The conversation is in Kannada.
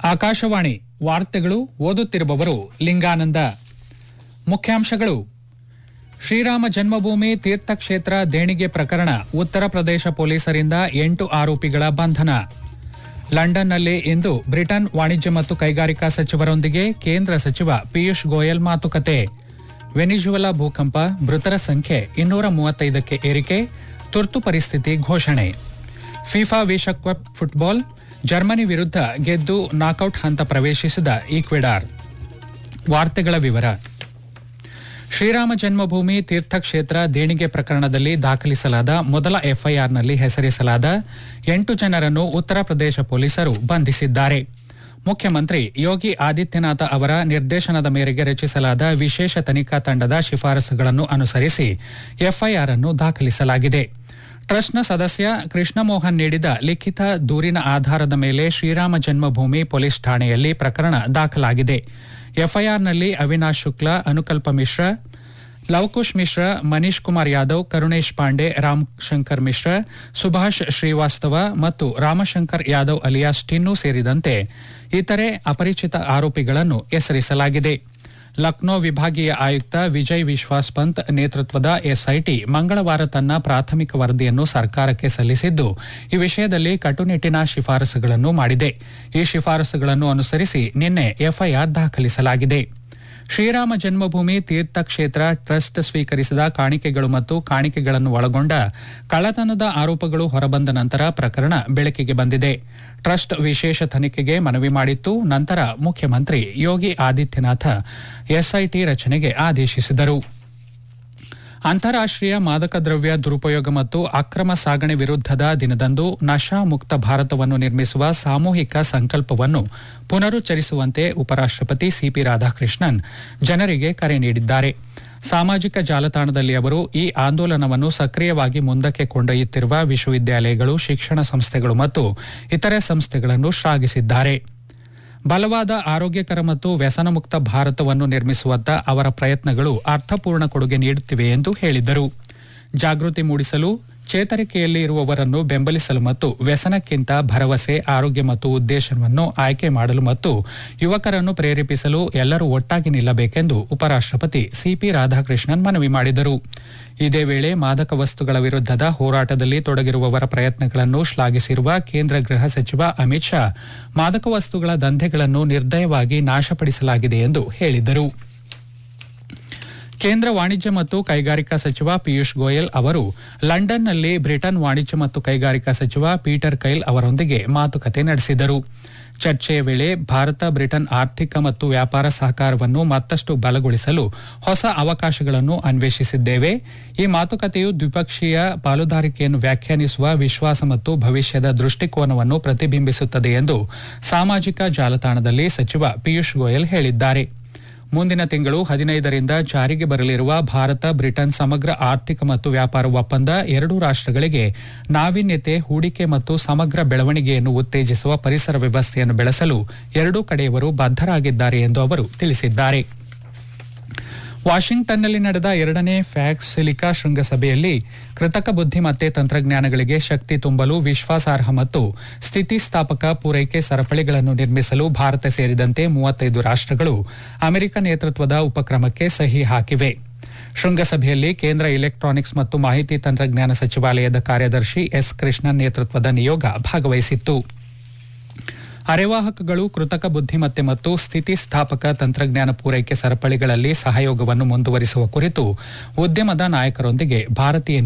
ಆಕಾಶವಾಣಿ ವಾರ್ತೆಗಳು ಓದುತ್ತಿರುವವರು ಲಿಂಗಾನಂದ ಮುಖ್ಯಾಂಶಗಳು ಶ್ರೀರಾಮ ಜನ್ಮಭೂಮಿ ತೀರ್ಥಕ್ಷೇತ್ರ ದೇಣಿಗೆ ಪ್ರಕರಣ ಉತ್ತರ ಪ್ರದೇಶ ಪೊಲೀಸರಿಂದ ಎಂಟು ಆರೋಪಿಗಳ ಬಂಧನ ಲಂಡನ್ನಲ್ಲಿ ಇಂದು ಬ್ರಿಟನ್ ವಾಣಿಜ್ಯ ಮತ್ತು ಕೈಗಾರಿಕಾ ಸಚಿವರೊಂದಿಗೆ ಕೇಂದ್ರ ಸಚಿವ ಪಿಯೂಷ್ ಗೋಯಲ್ ಮಾತುಕತೆ ವೆನಿಜುವೆಲಾ ಭೂಕಂಪ ಮೃತರ ಸಂಖ್ಯೆ ಇನ್ನೂರ ಮೂವತ್ತೈದಕ್ಕೆ ಏರಿಕೆ ತುರ್ತು ಪರಿಸ್ಥಿತಿ ಘೋಷಣೆ ಫಿಫಾ ವಿಶ್ವಕಪ್ ಫುಟ್ಬಾಲ್ ಜರ್ಮನಿ ವಿರುದ್ಧ ಗೆದ್ದು ನಾಕೌಟ್ ಹಂತ ಪ್ರವೇಶಿಸಿದ ಈಕ್ವೆಡಾರ್ ವಾರ್ತೆಗಳ ವಿವರ ಶ್ರೀರಾಮ ಜನ್ಮಭೂಮಿ ತೀರ್ಥಕ್ಷೇತ್ರ ದೇಣಿಗೆ ಪ್ರಕರಣದಲ್ಲಿ ದಾಖಲಿಸಲಾದ ಮೊದಲ ಎಫ್ಐಆರ್ನಲ್ಲಿ ಹೆಸರಿಸಲಾದ ಎಂಟು ಜನರನ್ನು ಉತ್ತರ ಪ್ರದೇಶ ಪೊಲೀಸರು ಬಂಧಿಸಿದ್ದಾರೆ ಮುಖ್ಯಮಂತ್ರಿ ಯೋಗಿ ಆದಿತ್ಯನಾಥ ಅವರ ನಿರ್ದೇಶನದ ಮೇರೆಗೆ ರಚಿಸಲಾದ ವಿಶೇಷ ತನಿಖಾ ತಂಡದ ಶಿಫಾರಸುಗಳನ್ನು ಅನುಸರಿಸಿ ಎಫ್ಐಆರ್ ಅನ್ನು ದಾಖಲಿಸಲಾಗಿದೆ ಟ್ರಸ್ಟ್ನ ಸದಸ್ಯ ಕೃಷ್ಣಮೋಹನ್ ನೀಡಿದ ಲಿಖಿತ ದೂರಿನ ಆಧಾರದ ಮೇಲೆ ಶ್ರೀರಾಮ ಜನ್ಮಭೂಮಿ ಪೊಲೀಸ್ ಠಾಣೆಯಲ್ಲಿ ಪ್ರಕರಣ ದಾಖಲಾಗಿದೆ ಎಫ್ಐಆರ್ನಲ್ಲಿ ಅವಿನಾಶ್ ಶುಕ್ಲಾ ಅನುಕಲ್ಪ ಮಿಶ್ರಾ ಲವಕುಶ್ ಮಿಶ್ರಾ ಮನೀಶ್ ಕುಮಾರ್ ಯಾದವ್ ಕರುಣೇಶ್ ಪಾಂಡೆ ರಾಮಶಂಕರ್ ಮಿಶ್ರಾ ಸುಭಾಷ್ ಶ್ರೀವಾಸ್ತವ ಮತ್ತು ರಾಮಶಂಕರ್ ಯಾದವ್ ಅಲಿಯಾಸ್ ಟಿನ್ನು ಸೇರಿದಂತೆ ಇತರೆ ಅಪರಿಚಿತ ಆರೋಪಿಗಳನ್ನು ಹೆಸರಿಸಲಾಗಿದೆ ಲಕ್ನೋ ವಿಭಾಗೀಯ ಆಯುಕ್ತ ವಿಜಯ್ ವಿಶ್ವಾಸ್ ಪಂತ್ ನೇತೃತ್ವದ ಎಸ್ಐಟಿ ಮಂಗಳವಾರ ತನ್ನ ಪ್ರಾಥಮಿಕ ವರದಿಯನ್ನು ಸರ್ಕಾರಕ್ಕೆ ಸಲ್ಲಿಸಿದ್ದು ಈ ವಿಷಯದಲ್ಲಿ ಕಟ್ಟುನಿಟ್ಟಿನ ಶಿಫಾರಸುಗಳನ್ನು ಮಾಡಿದೆ ಈ ಶಿಫಾರಸುಗಳನ್ನು ಅನುಸರಿಸಿ ನಿನ್ನೆ ಎಫ್ಐಆರ್ ದಾಖಲಿಸಲಾಗಿದೆ ಶ್ರೀರಾಮ ಜನ್ಮಭೂಮಿ ತೀರ್ಥಕ್ಷೇತ್ರ ಟ್ರಸ್ಟ್ ಸ್ವೀಕರಿಸಿದ ಕಾಣಿಕೆಗಳು ಮತ್ತು ಕಾಣಿಕೆಗಳನ್ನು ಒಳಗೊಂಡ ಕಳ್ಳತನದ ಆರೋಪಗಳು ಹೊರಬಂದ ನಂತರ ಪ್ರಕರಣ ಬೆಳಕಿಗೆ ಬಂದಿದೆ ಟ್ರಸ್ಟ್ ವಿಶೇಷ ತನಿಖೆಗೆ ಮನವಿ ಮಾಡಿತ್ತು ನಂತರ ಮುಖ್ಯಮಂತ್ರಿ ಯೋಗಿ ಆದಿತ್ಯನಾಥ ಎಸ್ಐಟಿ ರಚನೆಗೆ ಆದೇಶಿಸಿದರು ಅಂತಾರಾಷ್ಟೀಯ ಮಾದಕ ದ್ರವ್ಯ ದುರುಪಯೋಗ ಮತ್ತು ಅಕ್ರಮ ಸಾಗಣೆ ವಿರುದ್ಧದ ದಿನದಂದು ನಶಾ ಮುಕ್ತ ಭಾರತವನ್ನು ನಿರ್ಮಿಸುವ ಸಾಮೂಹಿಕ ಸಂಕಲ್ಪವನ್ನು ಪುನರುಚ್ಚರಿಸುವಂತೆ ಉಪರಾಷ್ಟಪತಿ ಸಿಪಿ ರಾಧಾಕೃಷ್ಣನ್ ಜನರಿಗೆ ಕರೆ ನೀಡಿದ್ದಾರೆ ಸಾಮಾಜಿಕ ಜಾಲತಾಣದಲ್ಲಿ ಅವರು ಈ ಆಂದೋಲನವನ್ನು ಸಕ್ರಿಯವಾಗಿ ಮುಂದಕ್ಕೆ ಕೊಂಡೊಯ್ಯುತ್ತಿರುವ ವಿಶ್ವವಿದ್ಯಾಲಯಗಳು ಶಿಕ್ಷಣ ಸಂಸ್ಥೆಗಳು ಮತ್ತು ಇತರೆ ಸಂಸ್ಥೆಗಳನ್ನು ಶ್ಲಾಘಿಸಿದ್ದಾರೆ ಬಲವಾದ ಆರೋಗ್ಯಕರ ಮತ್ತು ವ್ಯಸನಮುಕ್ತ ಭಾರತವನ್ನು ನಿರ್ಮಿಸುವತ್ತ ಅವರ ಪ್ರಯತ್ನಗಳು ಅರ್ಥಪೂರ್ಣ ಕೊಡುಗೆ ನೀಡುತ್ತಿವೆ ಎಂದು ಹೇಳಿದರು ಜಾಗೃತಿ ಮೂಡಿಸಲು ಚೇತರಿಕೆಯಲ್ಲಿ ಇರುವವರನ್ನು ಬೆಂಬಲಿಸಲು ಮತ್ತು ವ್ಯಸನಕ್ಕಿಂತ ಭರವಸೆ ಆರೋಗ್ಯ ಮತ್ತು ಉದ್ದೇಶವನ್ನು ಆಯ್ಕೆ ಮಾಡಲು ಮತ್ತು ಯುವಕರನ್ನು ಪ್ರೇರೇಪಿಸಲು ಎಲ್ಲರೂ ಒಟ್ಟಾಗಿ ನಿಲ್ಲಬೇಕೆಂದು ಉಪರಾಷ್ಟಪತಿ ಸಿಪಿ ರಾಧಾಕೃಷ್ಣನ್ ಮನವಿ ಮಾಡಿದರು ಇದೇ ವೇಳೆ ಮಾದಕ ವಸ್ತುಗಳ ವಿರುದ್ಧದ ಹೋರಾಟದಲ್ಲಿ ತೊಡಗಿರುವವರ ಪ್ರಯತ್ನಗಳನ್ನು ಶ್ಲಾಘಿಸಿರುವ ಕೇಂದ್ರ ಗೃಹ ಸಚಿವ ಅಮಿತ್ ಶಾ ಮಾದಕ ವಸ್ತುಗಳ ದಂಧೆಗಳನ್ನು ನಿರ್ದಯವಾಗಿ ನಾಶಪಡಿಸಲಾಗಿದೆ ಎಂದು ಹೇಳಿದರು ಕೇಂದ್ರ ವಾಣಿಜ್ಯ ಮತ್ತು ಕೈಗಾರಿಕಾ ಸಚಿವ ಪಿಯೂಷ್ ಗೋಯಲ್ ಅವರು ಲಂಡನ್ನಲ್ಲಿ ಬ್ರಿಟನ್ ವಾಣಿಜ್ಯ ಮತ್ತು ಕೈಗಾರಿಕಾ ಸಚಿವ ಪೀಟರ್ ಕೈಲ್ ಅವರೊಂದಿಗೆ ಮಾತುಕತೆ ನಡೆಸಿದರು ಚರ್ಚೆಯ ವೇಳೆ ಭಾರತ ಬ್ರಿಟನ್ ಆರ್ಥಿಕ ಮತ್ತು ವ್ಯಾಪಾರ ಸಹಕಾರವನ್ನು ಮತ್ತಷ್ಟು ಬಲಗೊಳಿಸಲು ಹೊಸ ಅವಕಾಶಗಳನ್ನು ಅನ್ವೇಷಿಸಿದ್ದೇವೆ ಈ ಮಾತುಕತೆಯು ದ್ವಿಪಕ್ಷೀಯ ಪಾಲುದಾರಿಕೆಯನ್ನು ವ್ಯಾಖ್ಯಾನಿಸುವ ವಿಶ್ವಾಸ ಮತ್ತು ಭವಿಷ್ಯದ ದೃಷ್ಟಿಕೋನವನ್ನು ಪ್ರತಿಬಿಂಬಿಸುತ್ತದೆ ಎಂದು ಸಾಮಾಜಿಕ ಜಾಲತಾಣದಲ್ಲಿ ಸಚಿವ ಪಿಯೂಷ್ ಗೋಯಲ್ ಹೇಳಿದ್ದಾರೆ ಮುಂದಿನ ತಿಂಗಳು ಹದಿನೈದರಿಂದ ಜಾರಿಗೆ ಬರಲಿರುವ ಭಾರತ ಬ್ರಿಟನ್ ಸಮಗ್ರ ಆರ್ಥಿಕ ಮತ್ತು ವ್ಯಾಪಾರ ಒಪ್ಪಂದ ಎರಡೂ ರಾಷ್ಟಗಳಿಗೆ ನಾವೀನ್ಯತೆ ಹೂಡಿಕೆ ಮತ್ತು ಸಮಗ್ರ ಬೆಳವಣಿಗೆಯನ್ನು ಉತ್ತೇಜಿಸುವ ಪರಿಸರ ವ್ಯವಸ್ಥೆಯನ್ನು ಬೆಳೆಸಲು ಎರಡೂ ಕಡೆಯವರು ಬದ್ಧರಾಗಿದ್ದಾರೆ ಎಂದು ಅವರು ತಿಳಿಸಿದ್ದಾರೆ ವಾಷಿಂಗ್ಟನ್ನಲ್ಲಿ ನಡೆದ ಎರಡನೇ ಫ್ಯಾಕ್ಸ್ ಸಿಲಿಕಾ ಶೃಂಗಸಭೆಯಲ್ಲಿ ಕೃತಕ ಬುದ್ಧಿಮತ್ತೆ ತಂತ್ರಜ್ಞಾನಗಳಿಗೆ ಶಕ್ತಿ ತುಂಬಲು ವಿಶ್ವಾಸಾರ್ಹ ಮತ್ತು ಸ್ಥಿತಿಸ್ಥಾಪಕ ಪೂರೈಕೆ ಸರಪಳಿಗಳನ್ನು ನಿರ್ಮಿಸಲು ಭಾರತ ಸೇರಿದಂತೆ ಮೂವತ್ತೈದು ರಾಷ್ಟಗಳು ಅಮೆರಿಕ ನೇತೃತ್ವದ ಉಪಕ್ರಮಕ್ಕೆ ಸಹಿ ಹಾಕಿವೆ ಶೃಂಗಸಭೆಯಲ್ಲಿ ಕೇಂದ್ರ ಇಲೆಕ್ಟ್ರಾನಿಕ್ಸ್ ಮತ್ತು ಮಾಹಿತಿ ತಂತ್ರಜ್ಞಾನ ಸಚಿವಾಲಯದ ಕಾರ್ಯದರ್ಶಿ ಎಸ್ ಕೃಷ್ಣನ್ ನೇತೃತ್ವದ ನಿಯೋಗ ಭಾಗವಹಿಸಿತ್ತು ಅರೆವಾಹಕಗಳು ಕೃತಕ ಬುದ್ಧಿಮತ್ತೆ ಮತ್ತು ಸ್ಥಿತಿಸ್ಥಾಪಕ ತಂತ್ರಜ್ಞಾನ ಪೂರೈಕೆ ಸರಪಳಿಗಳಲ್ಲಿ ಸಹಯೋಗವನ್ನು ಮುಂದುವರಿಸುವ ಕುರಿತು ಉದ್ಯಮದ ನಾಯಕರೊಂದಿಗೆ ಭಾರತೀಯ